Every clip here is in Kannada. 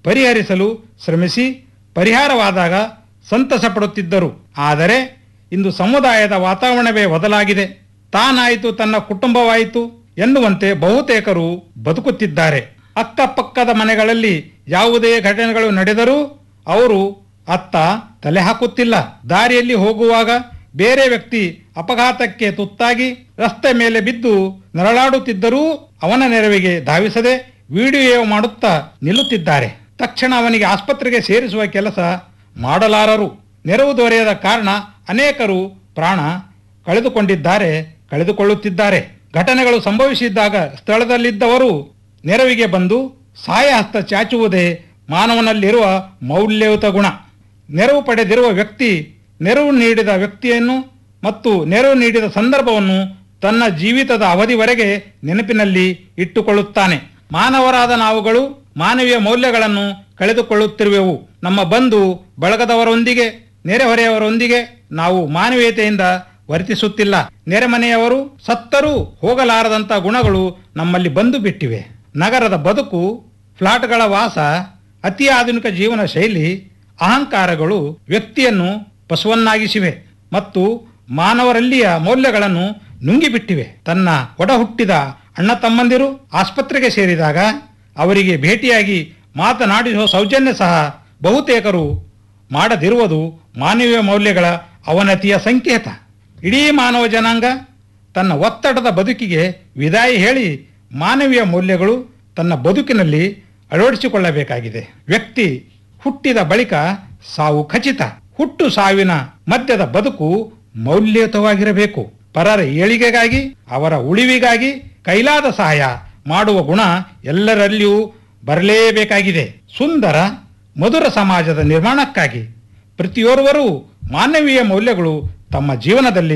ಪರಿಹರಿಸಲು ಶ್ರಮಿಸಿ ಪರಿಹಾರವಾದಾಗ ಸಂತಸ ಪಡುತ್ತಿದ್ದರು ಆದರೆ ಇಂದು ಸಮುದಾಯದ ವಾತಾವರಣವೇ ಬದಲಾಗಿದೆ ತಾನಾಯಿತು ತನ್ನ ಕುಟುಂಬವಾಯಿತು ಎನ್ನುವಂತೆ ಬಹುತೇಕರು ಬದುಕುತ್ತಿದ್ದಾರೆ ಅಕ್ಕಪಕ್ಕದ ಮನೆಗಳಲ್ಲಿ ಯಾವುದೇ ಘಟನೆಗಳು ನಡೆದರೂ ಅವರು ಅತ್ತ ತಲೆ ಹಾಕುತ್ತಿಲ್ಲ ದಾರಿಯಲ್ಲಿ ಹೋಗುವಾಗ ಬೇರೆ ವ್ಯಕ್ತಿ ಅಪಘಾತಕ್ಕೆ ತುತ್ತಾಗಿ ರಸ್ತೆ ಮೇಲೆ ಬಿದ್ದು ನರಳಾಡುತ್ತಿದ್ದರೂ ಅವನ ನೆರವಿಗೆ ಧಾವಿಸದೆ ವಿಡಿಯೋ ಮಾಡುತ್ತಾ ನಿಲ್ಲುತ್ತಿದ್ದಾರೆ ತಕ್ಷಣ ಅವನಿಗೆ ಆಸ್ಪತ್ರೆಗೆ ಸೇರಿಸುವ ಕೆಲಸ ಮಾಡಲಾರರು ನೆರವು ದೊರೆಯದ ಕಾರಣ ಅನೇಕರು ಪ್ರಾಣ ಕಳೆದುಕೊಂಡಿದ್ದಾರೆ ಕಳೆದುಕೊಳ್ಳುತ್ತಿದ್ದಾರೆ ಘಟನೆಗಳು ಸಂಭವಿಸಿದ್ದಾಗ ಸ್ಥಳದಲ್ಲಿದ್ದವರು ನೆರವಿಗೆ ಬಂದು ಸಹಾಯ ಹಸ್ತ ಚಾಚುವುದೇ ಮಾನವನಲ್ಲಿರುವ ಮೌಲ್ಯಯುತ ಗುಣ ನೆರವು ಪಡೆದಿರುವ ವ್ಯಕ್ತಿ ನೆರವು ನೀಡಿದ ವ್ಯಕ್ತಿಯನ್ನು ಮತ್ತು ನೆರವು ನೀಡಿದ ಸಂದರ್ಭವನ್ನು ತನ್ನ ಜೀವಿತದ ಅವಧಿವರೆಗೆ ನೆನಪಿನಲ್ಲಿ ಇಟ್ಟುಕೊಳ್ಳುತ್ತಾನೆ ಮಾನವರಾದ ನಾವುಗಳು ಮಾನವೀಯ ಮೌಲ್ಯಗಳನ್ನು ಕಳೆದುಕೊಳ್ಳುತ್ತಿರುವೆವು ನಮ್ಮ ಬಂಧು ಬಳಗದವರೊಂದಿಗೆ ನೆರೆಹೊರೆಯವರೊಂದಿಗೆ ನಾವು ಮಾನವೀಯತೆಯಿಂದ ವರ್ತಿಸುತ್ತಿಲ್ಲ ನೆರೆಮನೆಯವರು ಸತ್ತರೂ ಹೋಗಲಾರದಂಥ ಗುಣಗಳು ನಮ್ಮಲ್ಲಿ ಬಂದು ಬಿಟ್ಟಿವೆ ನಗರದ ಬದುಕು ಫ್ಲಾಟ್ಗಳ ವಾಸ ಅತಿ ಆಧುನಿಕ ಜೀವನ ಶೈಲಿ ಅಹಂಕಾರಗಳು ವ್ಯಕ್ತಿಯನ್ನು ಪಶುವನ್ನಾಗಿಸಿವೆ ಮತ್ತು ಮಾನವರಲ್ಲಿಯ ಮೌಲ್ಯಗಳನ್ನು ನುಂಗಿಬಿಟ್ಟಿವೆ ತನ್ನ ಒಡ ಹುಟ್ಟಿದ ಅಣ್ಣ ತಮ್ಮಂದಿರು ಆಸ್ಪತ್ರೆಗೆ ಸೇರಿದಾಗ ಅವರಿಗೆ ಭೇಟಿಯಾಗಿ ಮಾತನಾಡಿಸುವ ಸೌಜನ್ಯ ಸಹ ಬಹುತೇಕರು ಮಾಡದಿರುವುದು ಮಾನವೀಯ ಮೌಲ್ಯಗಳ ಅವನತಿಯ ಸಂಕೇತ ಇಡೀ ಮಾನವ ಜನಾಂಗ ತನ್ನ ಒತ್ತಡದ ಬದುಕಿಗೆ ವಿದಾಯ ಹೇಳಿ ಮಾನವೀಯ ಮೌಲ್ಯಗಳು ತನ್ನ ಬದುಕಿನಲ್ಲಿ ಅಳವಡಿಸಿಕೊಳ್ಳಬೇಕಾಗಿದೆ ವ್ಯಕ್ತಿ ಹುಟ್ಟಿದ ಬಳಿಕ ಸಾವು ಖಚಿತ ಹುಟ್ಟು ಸಾವಿನ ಮಧ್ಯದ ಬದುಕು ಮೌಲ್ಯಯುತವಾಗಿರಬೇಕು ಪರರ ಏಳಿಗೆಗಾಗಿ ಅವರ ಉಳಿವಿಗಾಗಿ ಕೈಲಾದ ಸಹಾಯ ಮಾಡುವ ಗುಣ ಎಲ್ಲರಲ್ಲಿಯೂ ಬರಲೇಬೇಕಾಗಿದೆ ಸುಂದರ ಮಧುರ ಸಮಾಜದ ನಿರ್ಮಾಣಕ್ಕಾಗಿ ಪ್ರತಿಯೋರ್ವರೂ ಮಾನವೀಯ ಮೌಲ್ಯಗಳು ತಮ್ಮ ಜೀವನದಲ್ಲಿ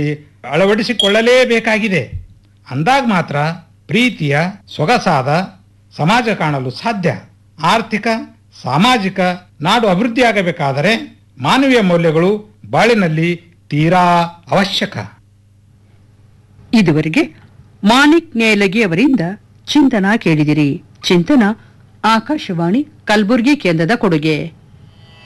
ಅಳವಡಿಸಿಕೊಳ್ಳಲೇಬೇಕಾಗಿದೆ ಅಂದಾಗ ಮಾತ್ರ ಪ್ರೀತಿಯ ಸೊಗಸಾದ ಸಮಾಜ ಕಾಣಲು ಸಾಧ್ಯ ಆರ್ಥಿಕ ಸಾಮಾಜಿಕ ನಾಡು ಅಭಿವೃದ್ಧಿಯಾಗಬೇಕಾದರೆ ಮಾನವೀಯ ಮೌಲ್ಯಗಳು ಬಾಳಿನಲ್ಲಿ ತೀರಾ ಅವಶ್ಯಕ ಇದುವರೆಗೆ ಮಾಣಿಕ್ ನೇಲಗಿ ಅವರಿಂದ ಚಿಂತನ ಕೇಳಿದಿರಿ ಚಿಂತನ ಆಕಾಶವಾಣಿ ಕಲಬುರಗಿ ಕೇಂದ್ರದ ಕೊಡುಗೆ